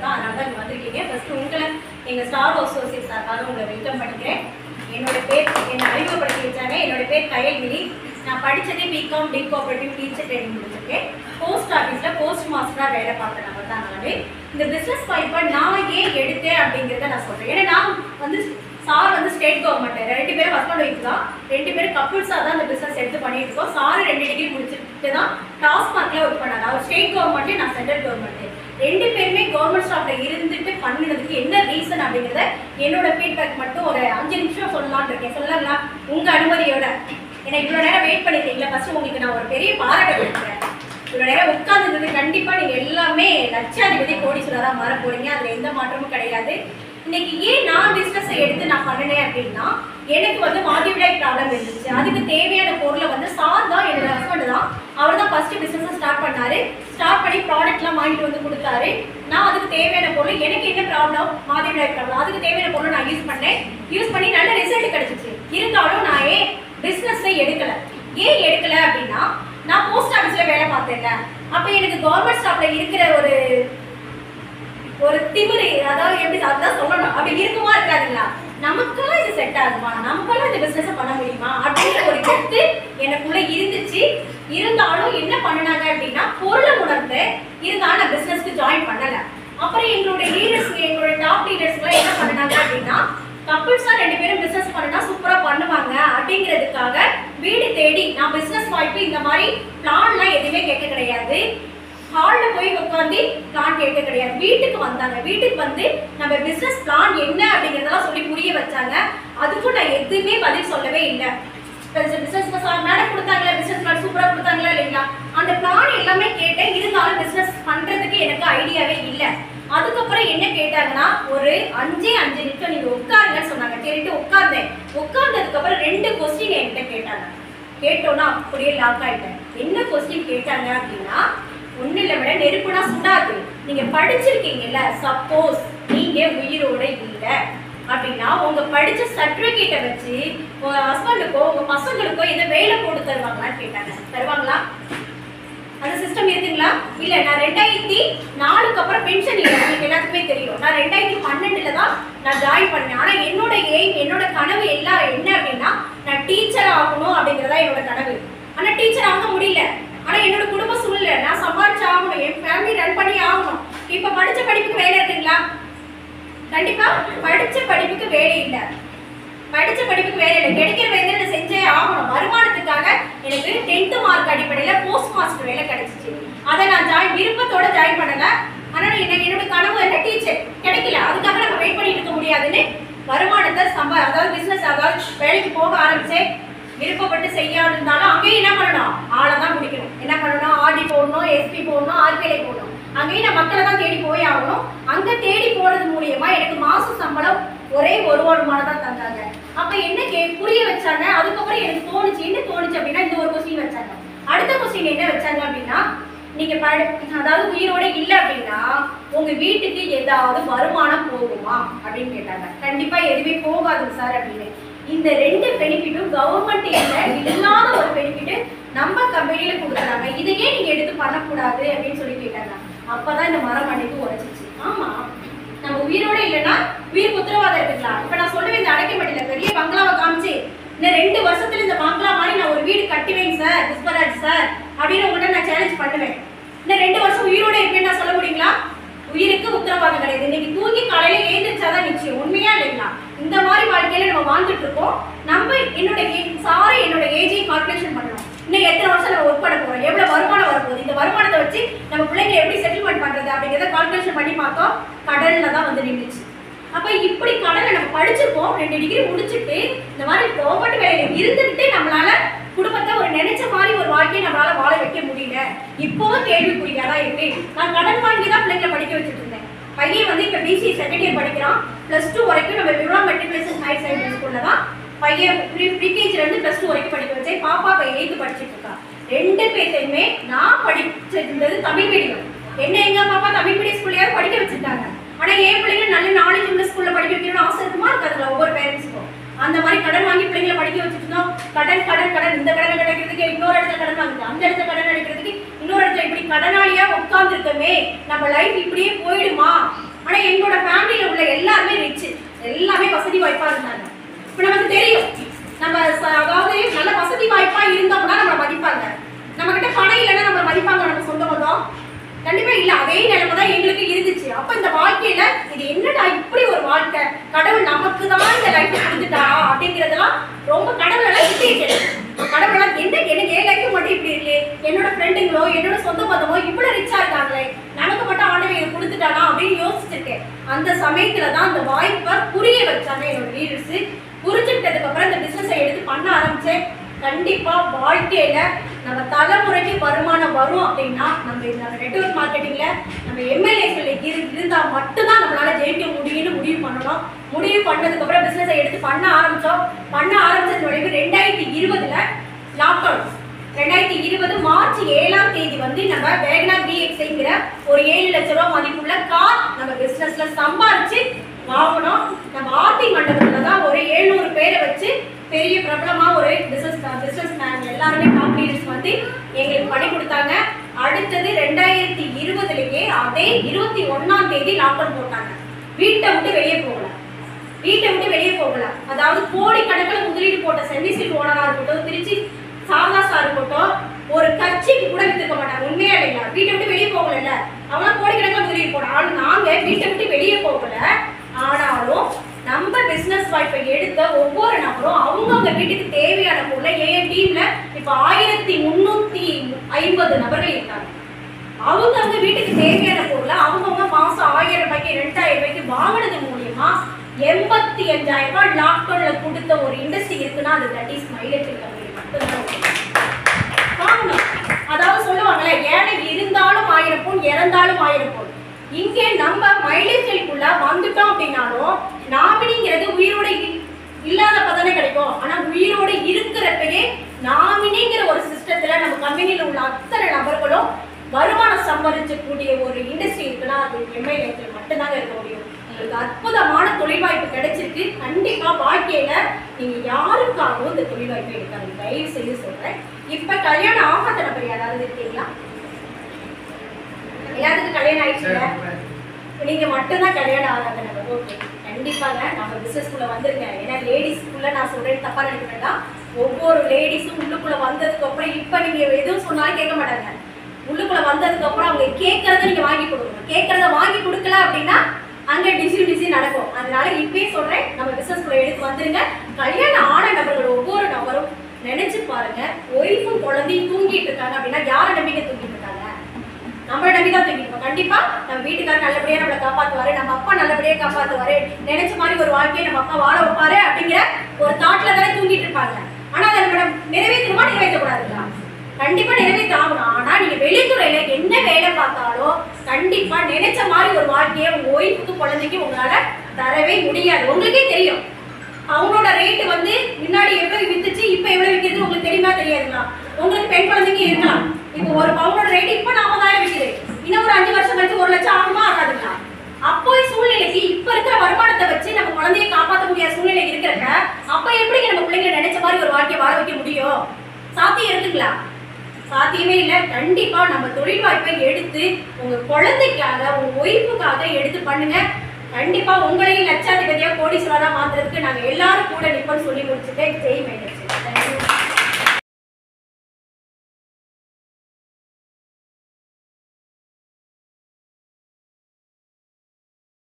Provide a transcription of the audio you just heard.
தான் அதனால தான் இங்கே வந்திருக்கீங்க ஃபர்ஸ்ட் உங்களை எங்கள் ஸ்டார் அசோசியேட் சார்பாக உங்களை வெல்கம் பண்ணிக்கிறேன் என்னோட பேர் என்னை அறிமுகப்படுத்தி வச்சாங்க என்னோட பேர் கயல்விழி நான் படித்ததே B Com D cooperative teacher training முடிச்சிருக்கேன் போஸ்ட் ஆஃபீஸில் போஸ்ட் மாஸ்டராக வேலை பார்த்த நபர் தான் நானே இந்த பிஸ்னஸ் வாய்ப்பை நான் ஏன் எடுத்தேன் அப்படிங்கிறத நான் சொல்கிறேன் ஏன்னா நான் வந்து சார் வந்து ஸ்டேட் கவர்மெண்ட் ரெண்டு பேரும் ஹஸ்பண்ட் ஒய்ஃப் தான் ரெண்டு பேரும் கப்புள்ஸாக தான் இந்த பிஸ்னஸ் எடுத்து பண்ணிட்டு இருக்கோம் சார் ரெண்டு டிகிரி முடிச்சுட்டு தான் டாஸ்மார்க்ல ஒர்க் பண்ணாங்க அவர் ஸ்டேட் கவர்மெண்ட் நான் சென்ட்ரல் கவர்மெண்ட் ரெண்டு பேருமே கவர்மெண்ட் ஸ்டாஃப்ல இருந்துட்டு பண்ணினதுக்கு என்ன ரீசன் அப்படிங்கிறத என்னோட ஃபீட்பேக் மட்டும் ஒரு அஞ்சு நிமிஷம் சொல்லலாம்னு இருக்கேன் சொல்லலாம் உங்க அனுமதியோட ஏன்னா இவ்வளோ நேரம் வெயிட் பண்ணிருக்கீங்களா ஃபர்ஸ்ட் உங்களுக்கு நான் ஒரு பெரிய பாராட்டு கொடுக்குறேன் இவ்வளோ நேரம் உட்கார்ந்துருந்தது கண்டிப்பா நீங்க எல்லாமே லட்சாதிபதி கோடீஸ்வரரா மாற போறீங்க அதுல எந்த மாற்றமும் கிடையாது இன்னைக்கு ஏன் நான் பிசினஸ் எடுத்து நான் பண்ணினேன் அப்படின்னா எனக்கு வந்து மாடிவிடாய் ப்ராப்ளம் இருந்துச்சு அதுக்கு தேவையான பொருளை வந்து சார் தான் என்னோட ஹஸ்பண்ட் தான் அவர் தான் ஃபர்ஸ்ட் பிசினஸ் ஸ்டார்ட் பண்ணாரு ஸ்டார்ட் பண்ணி ப்ராடக்ட்லாம் வாங்கிட்டு வந்து கொடுத்தாரு நான் அதுக்கு தேவையான பொருள் எனக்கு என்ன ப்ராப்ளம் மாடிவிடாய் ப்ராப்ளம் அதுக்கு தேவையான பொருளை நான் யூஸ் பண்ணேன் யூஸ் பண்ணி நல்ல ரிசல்ட் கிடைச்சிச்சு இருந்தாலும் நான் ஏன் பிசினஸை எடுக்கல ஏன் எடுக்கல அப்படின்னா நான் போஸ்ட் ஆஃபீஸ்ல வேலை பார்த்தேன்ல அப்ப எனக்கு கவர்மெண்ட் ஸ்டாஃப்ல இருக்கிற ஒரு ஒரு திமிரு அதாவது எப்படி அதான் சொல்லணும் அப்படி இருக்குமா இருக்காதுங்களா நமக்கெல்லாம் இது செட் ஆகுமா நமக்கெல்லாம் இந்த பிசினஸ் பண்ண முடியுமா அப்படிங்கிற ஒரு கருத்து எனக்குள்ள இருந்துச்சு இருந்தாலும் என்ன பண்ணுனாங்க அப்படின்னா பொருளை உணர்ந்து இருந்தாலும் நான் பிசினஸ்க்கு ஜாயின் பண்ணல அப்புறம் எங்களுடைய லீடர்ஸ் எங்களுடைய டாப் லீடர்ஸ்லாம் என்ன பண்ணாங்க அப்படின்னா கப்பிள்ஸா ரெண்டு பேரும் பிசினஸ் பண்ணா சூப்பரா பண்ணுவாங்க அப்படிங்கிறதுக்காக வீடு தேடி நான் பிசினஸ் வாய்ப்பு இந்த மாதிரி பிளான்லாம் எதுவுமே கேட்க கிடையாது ஹால்ல போய் உட்காந்து பிளான் கேட்க கிடையாது வீட்டுக்கு வந்தாங்க வீட்டுக்கு வந்து நம்ம பிசினஸ் பிளான் என்ன அப்படிங்கறதெல்லாம் சொல்லி புரிய வச்சாங்க அதுக்கும் நான் எதுவுமே பதில் சொல்லவே இல்லை பிசினஸ் மேடம் கொடுத்தாங்களா பிசினஸ் பிளான் சூப்பரா கொடுத்தாங்களா இல்லைங்களா அந்த பிளான் எல்லாமே கேட்டேன் இருந்தாலும் பிசினஸ் பண்றதுக்கு எனக்கு ஐடியாவே இல்லை அதுக்கப்புறம் என்ன கேட்டாங்கன்னா ஒரு அஞ்சே அஞ்சு நிமிஷம் நீங்க உட்காருங்கன்னு சொன்னாங்க சரிட்டு உட்கார்ந்தேன் உட்கார்ந்ததுக்கு அப்புறம் ரெண்டு கொஸ்டின் என்கிட்ட கேட்டாங்க கேட்டோன்னா அப்படியே லாக் ஆயிட்டேன் என்ன கொஸ்டின் கேட்டாங்க அப்படின்னா ஒண்ணு இல்ல விட நெருப்புனா சுடாது நீங்க படிச்சிருக்கீங்கல்ல சப்போஸ் நீங்க உயிரோட இல்ல அப்படின்னா உங்க படிச்ச சர்டிபிகேட்டை வச்சு உங்க ஹஸ்பண்டுக்கோ உங்க பசங்களுக்கோ இதை வேலை போட்டு தருவாங்களான்னு கேட்டாங்க தருவாங்களா அந்த சிஸ்டம் இருக்குங்களா இல்ல நான் ரெண்டாயிரத்தி நாலுக்கு அப்புறம் பென்ஷன் இல்லை உங்களுக்கு எல்லாத்துக்குமே தெரியும் நான் ரெண்டாயிரத்தி பன்னெண்டுல தான் நான் ஜாயின் பண்ணேன் ஆனா என்னோட எய்ம் என்னோட கனவு எல்லாம் என்ன அப்படின்னா நான் டீச்சர் ஆகணும் அப்படிங்கறதா என்னோட கனவு ஆனா டீச்சர் ஆக முடியல ஆனா என்னோட குடும்ப சூழ்நிலை நான் சம்பாரிச்சு ஆகணும் என் ஃபேமிலி ரன் பண்ணி ஆகணும் இப்ப படிச்ச படிப்புக்கு வேலை இருக்குங்களா கண்டிப்பா படிச்ச படிப்புக்கு வேலை இல்லை படிச்ச படிப்புக்கு வேலை இல்லை கிடைக்கிற வேலை நான் செஞ்சே ஆகணும் வருமானத்துக்காக எனக்கு டென்த் மார்க் அடிப்படையில போஸ்ட் மாஸ்டர் வேலை கிடைச்சிச்சு அதை நான் ஜாயின் விருப்பத்தோட ஜாயின் பண்ணல ஆனா எனக்கு என்னோட கனவு என்ன டீச்சர் கிடைக்கல அதுக்காக நம்ம வெயிட் பண்ணிட்டு இருக்க முடியாதுன்னு வருமானத்தை சம்பா அதாவது பிசினஸ் அதாவது வேலைக்கு போக ஆரம்பிச்சேன் விருப்பப்பட்டு செய்யாம இருந்தாலும் அங்கேயும் என்ன பண்ணணும் ஆளை தான் முடிக்கணும் என்ன பண்ணணும் ஆர்டி போடணும் எஸ்பி போடணும் ஆர்பிஐ போடணும் அங்கேயும் நான் மக்களை தான் தேடி போய் ஆகணும் அங்க தேடி போறது மூலியமா எனக்கு மாச சம்பளம் ஒரே ஒரு வருமானம் தான் தந்தாங்க அப்ப என்ன கே புரிய வச்சாங்க அதுக்கப்புறம் எனக்கு தோணுச்சு என்ன தோணுச்சு அப்படின்னா இந்த ஒரு கொஸ்டின் வச்சாங்க அடுத்த கொஸ்டின் என்ன வச்சாங்க அப்படின்னா நீங்க படி அதாவது உயிரோட இல்ல அப்படின்னா உங்க வீட்டுக்கு ஏதாவது வருமானம் போகுமா அப்படின்னு கேட்டாங்க கண்டிப்பா எதுவுமே போகாது சார் அப்படின்னு இந்த ரெண்டு பெனிஃபிட்டும் கவர்மெண்ட் இல்லாத ஒரு பெனிஃபிட் நம்ம கம்பெனில கொடுக்குறாங்க இதையே நீங்க எடுத்து பண்ணக்கூடாது அப்படின்னு சொல்லி கேட்டாங்க அப்பதான் இந்த மரம் அன்னைக்கு உரைச்சிச்சு ஆமா நம்ம உயிரோட இல்லைன்னா உயிருக்கு உத்தரவாதம் எடுத்துக்கலாம் இப்ப நான் சொல்லுவேன் இந்த அடைக்கமட்டில பெரிய பங்களாவை காமிச்சு இன்னும் ரெண்டு வருஷத்துல இந்த பங்களா மாதிரி நான் ஒரு வீடு கட்டுவேன் சார் புஷ்பராஜ் சார் அப்படின்னு உங்கள்கிட்ட நான் சேலஞ்ச் பண்ணுவேன் இன்னும் ரெண்டு வருஷம் உயிரோட இருப்பேன்னு நான் சொல்ல முடியுங்களா உயிருக்கு உத்தரவாதம் கிடையாது இன்னைக்கு தூங்கி காலையில எழுந்திரிச்சாதான் நிச்சயம் உண்மையா இல்லைங்களா இந்த மாதிரி வாழ்க்கையில நம்ம வாழ்ந்துட்டு இருக்கோம் நம்ம என்னோட சாரி என்னோட ஏஜையும் கால்குலேஷன் பண்ணணும் இன்னும் எத்தனை வருஷம் நம்ம ஒர்க் பண்ண போறோம் எவ்வளவு வருமானம் வரப்போகுது இந்த வருமானத்தை வச்சு நம்ம பிள்ளைங்க எப்படி செட்டில்மெண்ட் பண்றது அப்படிங்கிறத கால்குலேஷன் பண்ணி பார்த்தோம் கடல்ல தான் வந்து நின்றுச்சு அப்ப இப்படி கடனை நம்ம படிச்சிருக்கோம் ரெண்டு டிகிரி முடிச்சுட்டு இந்த மாதிரி கவர்மெண்ட் வேலையில இருந்துட்டு நம்மளால குடும்பத்தை ஒரு நினைச்ச மாதிரி ஒரு வாழ்க்கையை நம்மளால வாழ வைக்க முடியல இப்போவும் கேள்விக்குறியா தான் இருக்கு நான் கடன் வாங்கி தான் பிள்ளைங்களை படிக்க வச்சுட்டு இருந்தேன் பையன் வந்து இப்ப பிசி செகண்ட் இயர் படிக்கிறான் பிளஸ் டூ வரைக்கும் நம்ம விவரா மெட்ரிகுலேஷன் ஹையர் செகண்டரி ஸ்கூல்ல தான் பையன் ப்ரீகேஜில இருந்து பிளஸ் டூ வரைக்கும் படிக்க வச்சேன் பாப்பா இப்ப எயித்து படிச்சிட்டு இருக்கா ரெண்டு பேர்த்தையுமே நான் படிச்சிருந்தது தமிழ் மீடியம் என்ன எங்க பாப்பா தமிழ் மீடியம் ஸ்கூல்லையாவது படிக்க வச்சிருக்காங்க ஆனா என் பிள்ளைங்க நல்ல நாலேஜ் உள்ள ஸ்கூல்ல படிக்க வைக்கணும்னு ஆசை இருக்குமா இருக்காதுல ஒவ்வொரு பேரண்ட்ஸ்க்கும் அந்த மாதிரி கடன் வாங்கி பிள்ளைங்களை படிக்க வச்சுட்டு இருந்தோம் கடன் கடன் கடன் இந்த கடனை கிடைக்கிறதுக்கு இன்னொரு இடத்துல கடன் வாங்குது அந்த இடத்துல கடன் அடைக்கிறதுக்கு இன்னொரு இடத்துல இப்படி கடனாளியா உட்கார்ந்துருக்கமே நம்ம லைஃப் இப்படியே போயிடுமா ஆனா எங்களோட ஃபேமிலியில உள்ள எல்லாருமே ரிச் எல்லாமே வசதி வாய்ப்பா இருந்தாங்க இப்போ நமக்கு தெரியும் நம்ம ச- அதாவது நல்ல வசதி வாய்ப்பா இருந்தோம்னா நம்மளை மதிப்பாங்க நம்ம கிட்ட பணம் இல்லைன்னா நம்ம மதிப்பாங்க நம்ம சொந்த பந்தம் கண்டிப்பா இல்ல அதே நிலைமை தான் எங்களுக்கு இருந்துச்சு அப்ப இந்த வாழ்க்கையில இது என்னடா இப்படி ஒரு வாழ்க்கை கடவுள் நமக்கு தான் இந்த லைஃப் கொடுத்துட்டா அப்படிங்கறதெல்லாம் ரொம்ப கடவுள் எல்லாம் கிட்டே கடவுள் எல்லாம் என்ன எனக்கு என் லைஃப் மட்டும் இப்படி இருக்கு என்னோட ஃப்ரெண்டுங்களோ என்னோட சொந்த பந்தமோ இவ்வளவு ரிச்சா இருக்காங்களே நமக்கு மட்டும் ஆண்டவன் இது கொடுத்துட்டானா அப்படின்னு யோசிச்சிருக்கேன் அந்த சமயத்துல தான் அந்த வாய்ப்பை புரிய வச்சாங்க என்னோட லீடர்ஸ் புரிஞ்சுக்கிட்டதுக்கு அப்புறம் இந்த பிசினஸை எடுத்து பண்ண ஆரம்பிச்சேன் கண்டிப்பா வாழ்க்கையில நம்ம தலைமுறைக்கு வருமானம் வரும் அப்படின்னா நம்ம இந்த நெட்வொர்க் மார்க்கெட்டிங்ல நம்ம எம்எல்ஏக்கள் இருந்தா மட்டும்தான் நம்மளால ஜெயிக்க முடியும்னு முடிவு பண்ணணும் முடிவு பண்ணதுக்கு அப்புறம் பிசினஸை எடுத்து பண்ண ஆரம்பிச்சோம் பண்ண ஆரம்பிச்சது விளைவு ரெண்டாயிரத்தி இருபதுல லாக்டவுன் ரெண்டாயிரத்தி இருபது மார்ச் ஏழாம் தேதி வந்து நம்ம வேகனா பிஎக்ஸ்ங்கிற ஒரு ஏழு லட்ச ரூபாய் மதிப்புள்ள கார் நம்ம பிசினஸ்ல சம்பாரிச்சு வாங்கணும் நம்ம ஆர்த்தி மண்டபத்துல தான் ஒரு எழுநூறு பேரை வச்சு பெரிய பிரபலமா ஒரு பிசினஸ் பிசினஸ் மேன் எல்லாருமே டாப் லீடர்ஸ் வந்து எங்களுக்கு பணி கொடுத்தாங்க அடுத்தது ரெண்டாயிரத்தி இருபதுலயே அதே இருபத்தி ஒண்ணாம் தேதி லாக்டவுன் போட்டாங்க வீட்டை விட்டு வெளியே போகல வீட்டை விட்டு வெளியே போகல அதாவது கோடிக்கணக்கில் முதலீடு போட்ட சென்னிசில் ஓனரா இருக்கட்டும் திருச்சி சாதாசா இருக்கட்டும் ஒரு கட்சிக்கு கூட வித்துக்க மாட்டாங்க உண்மையா இல்லைங்களா வீட்டை விட்டு வெளியே போகல அவங்க கோடிக்கணக்கில் முதலீடு போட்டோம் ஆனா நாங்க வீட்டை விட்டு வெளியே போகல ஆனாலும் நம்ம பிசினஸ் வாய்ப்பை எடுத்த ஒவ்வொரு நபரும் அவங்கவுங்க வீட்டுக்கு தேவையான பொருளை என் டீம்ல இப்ப ஆயிரத்தி முன்னூத்தி ஐம்பது நபர்கள் இருக்காங்க அவங்கவுங்க வீட்டுக்கு தேவையான பொருளை அவங்கவுங்க மாசம் ஆயிரம் ரூபாய்க்கு ரெண்டாயிரம் ரூபாய்க்கு வாங்கினது மூலியமா எண்பத்தி அஞ்சாயிரம் ரூபாய் லாக்டவுன்ல கொடுத்த ஒரு இண்டஸ்ட்ரி இருக்குன்னா அது தட் இஸ் மைலேஜ் கம்பெனி மட்டும்தான் வாங்கணும் அதாவது சொல்லுவாங்கல்ல ஏழை இருந்தாலும் ஆயிரம் பொன் இறந்தாலும் ஆயிரம் பொன் இங்கே நம்ம மைலேஜ்களுக்குள்ள வந்துட்டோம் அப்படின்னாலும் நாமினிங்கிறது உயிரோட இ- இல்லாதப்ப தானே கிடைக்கும் ஆனா உயிரோட இருக்கிறப்பயே நாமினிங்கிற ஒரு சிஸ்டத்துல நம்ம கம்பெனியில உள்ள அத்தனை நபர்களும் வருமானம் சம்பாதிச்சக்கூடிய ஒரு இண்டஸ்ட்ரி இருக்குன்னா அது எம்ஐலேஜில் மட்டும்தாங்க இருக்க முடியும் உங்களுக்கு அற்புதமான தொழில் வாய்ப்பு கிடைச்சிருக்கு கண்டிப்பா வாழ்க்கையில நீங்க யாருக்காகவும் இந்த தொழில் வாய்ப்பை எடுக்காதீங்க தயவு செய்து சொல்றேன் இப்ப கல்யாணம் ஆகாத நபர் யாராவது இருக்கீங்களா எல்லாத்துக்கும் கல்யாணம் ஆயிடுச்சுல நீங்க மட்டும்தான் கல்யாணம் ஆகாத நபர் ஓகே கண்டிப்பாங்க நம்ம பிசினஸ்குள்ள வந்துருங்க ஏன்னா லேடிஸ்க்குள்ள நான் சொல்றேன் தப்பா நினைக்க வேண்டாம் ஒவ்வொரு லேடிஸும் உள்ளுக்குள்ள வந்ததுக்கு அப்புறம் இப்ப நீங்க எதுவும் சொன்னாலும் கேட்க மாட்டாங்க உள்ளுக்குள்ள வந்ததுக்கு அப்புறம் அவங்க கேட்கறத நீங்க வாங்கி கொடுக்கணும் கேட்கறத வாங்கி கொடுக்கல அப்படின்னா அங்க டிசி டிசி நடக்கும் அதனால இப்பயே சொல்றேன் நம்ம பிசினஸ் குள்ள எடுத்து வந்துருங்க கல்யாணம் ஆன நபர்கள் ஒவ்வொரு நபரும் நினைச்சு பாருங்க ஒய்ஃபும் குழந்தையும் தூங்கிட்டு இருக்காங்க அப்படின்னா யாரை நம்பிக்கை தூங்கிட்டு இருக்காங்க நம்மளை நம்பி தான் தூக்கிட்டு கண்டிப்பா நம்ம வீட்டுக்காரர் நல்லபடியா நம்மளை காப்பாத்துவாரு நம்ம அப்பா நல்லபடியா காப்பாத்துவாரு நினைச்ச மாதிரி ஒரு வாழ்க்கையை நம்ம அப்பா வாழ வைப்பாரு அப்படிங்கிற ஒரு தாட்ல தானே தூங்கிட்டு இருப்பாங்க ஆனா அதை நம்ம நிறைவேற்றணுமா நிறைவேற்ற கூடாதுங்களா கண்டிப்பா நிறைவேற்ற ஆகணும் ஆனா நீங்க வெளித்துறையில என்ன வேலை பார்த்தாலும் கண்டிப்பா நினைச்ச மாதிரி ஒரு வாழ்க்கையை உங்க ஒய்ஃபுக்கு குழந்தைக்கு உங்களால தரவே முடியாது உங்களுக்கே தெரியும் அவங்களோட ரேட் வந்து முன்னாடி எவ்வளவு வித்துச்சு இப்போ எவ்வளவு விற்கிறது உங்களுக்கு தெரியுமா தெரியாதுங்களா உங்களுக்கு பெண் குழந்தைங்க இருக்கலாம் இப்போ ஒரு பவுனோட ரேட் இப்போ நாற்பதாயிரம் விற்குது இன்னும் ஒரு அஞ்சு வருஷம் கழிச்சு ஒரு லட்சம் ஆகுமா ஆகாதுங்களா அப்போ சூழ்நிலைக்கு இப்ப இருக்கிற வருமானத்தை வச்சு நம்ம குழந்தையை காப்பாற்ற முடியாத சூழ்நிலை இருக்கிறப்ப அப்ப எப்படி நம்ம பிள்ளைங்க நினைச்ச மாதிரி ஒரு வாழ்க்கையை வாழ வைக்க முடியும் சாத்தியம் இருக்குங்களா சாத்தியமே இல்லை கண்டிப்பா நம்ம தொழில் வாய்ப்பை எடுத்து உங்க குழந்தைக்காக உங்க ஒய்ஃபுக்காக எடுத்து பண்ணுங்க கண்டிப்பா உங்களையும் லட்சாதிபதியா கோடீஸ்வரரா மாத்துறதுக்கு நாங்க எல்லாரும் கூட நிப்போம்னு சொல்லி முடிச்சுட்டு ஜெய் மேடம்